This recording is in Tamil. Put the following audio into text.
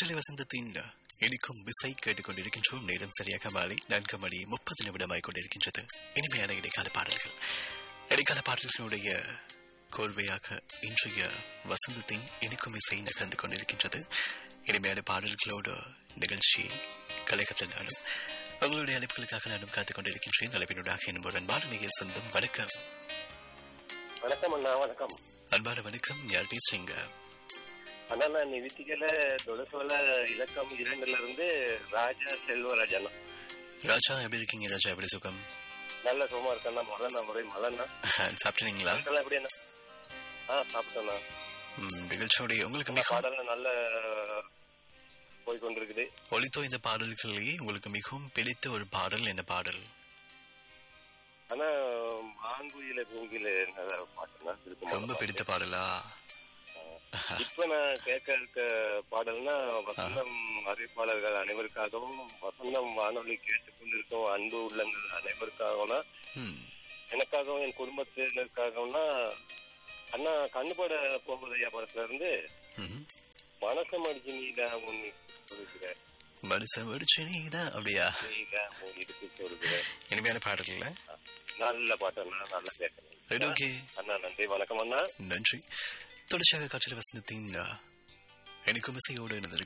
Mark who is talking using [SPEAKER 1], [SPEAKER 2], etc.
[SPEAKER 1] காற்றலை வசந்தத்தின் இனிக்கும் விசை கேட்டுக்கொண்டிருக்கின்றோம் நேரம் சரியாக மாலை நான்கு மணி முப்பது நிமிடமாய் கொண்டிருக்கின்றது இனிமையான இடைக்கால பாடல்கள் இடைக்கால பாடல்களுடைய கோர்வையாக இன்றைய வசந்தத்தின் இனிக்கும் இசை நகர்ந்து கொண்டிருக்கின்றது இனிமையான பாடல்களோடு நிகழ்ச்சி கலைகத்தில் நானும் உங்களுடைய அழைப்புகளுக்காக நானும் காத்துக் கொண்டிருக்கின்றேன் அளவினூடாக என்னும் அன்பான நேயர் சொந்தம் வணக்கம்
[SPEAKER 2] வணக்கம் அண்ணா வணக்கம்
[SPEAKER 1] அன்பான வணக்கம் யார் பேசுறீங்க
[SPEAKER 2] அண்ணா நான் நிவித்திகல தொலைசோல இலக்கம் இரண்டுல இருந்து ராஜா செல்வராஜன்
[SPEAKER 1] ராஜா எப்படி இருக்கீங்க ராஜா எப்படி சுகம்
[SPEAKER 2] நல்ல சுகமா இருக்கண்ணா முதல்ல முறை மலண்ணா
[SPEAKER 1] சாப்பிட்டீங்களா
[SPEAKER 2] பாடல் எப்படி அண்ணா ஆ சாப்பிட்டேண்ணா
[SPEAKER 1] ம், நிகழ்ச்சியோடைய உங்களுக்கு
[SPEAKER 2] இந்த
[SPEAKER 1] மிகவும்
[SPEAKER 2] பாடல் நல்ல போய் கொண்டிருக்குது
[SPEAKER 1] ஒளித்தோ இந்த பாடல்களிலேயே உங்களுக்கு மிகவும் பிடித்த ஒரு பாடல் என்ன பாடல்
[SPEAKER 2] ஆனா மாங்குயில பூங்கில நல்ல பாட்டுண்ணா திருப்பி
[SPEAKER 1] ரொம்ப பிடித்த பாடலா
[SPEAKER 2] இப்ப நான் கேட்க இருக்க பாடல்னா வசந்தம் அறிவிப்பாளர்கள் அனைவருக்காகவும் வசந்தம் வானொலி கேட்டுக்கொண்டிருக்கும் அன்பு உள்ளங்கள் அனைவருக்காகவும்னா
[SPEAKER 1] ம்,
[SPEAKER 2] எனக்காகவும் என் குடும்பத்தினருக்காகவும்னா அண்ணா கண்ணுபட போகுதையா படத்துல இருந்து
[SPEAKER 1] ம்.
[SPEAKER 2] மனசு மடிச்சு நீதான் உன் சொல்லுகிற
[SPEAKER 1] மனுஷன் மடிச்சு நீதான் அப்படியா
[SPEAKER 2] நீதான் உன் இடுப்பு சொல்லுகிற
[SPEAKER 1] இனிமையான பாடல்ல
[SPEAKER 2] நல்ல பாட்டு அண்ணா நல்லா கேட்கணும்
[SPEAKER 1] ரைட் ஓகே
[SPEAKER 2] அண்ணா நன்றி வணக்கம் அண்ணா
[SPEAKER 1] நன்றி தொடர்ச்சியாக காற்றில் வசந்தத்தின் அஹ், இனிக்கும் இசையோடு இணைந்திருக்கும்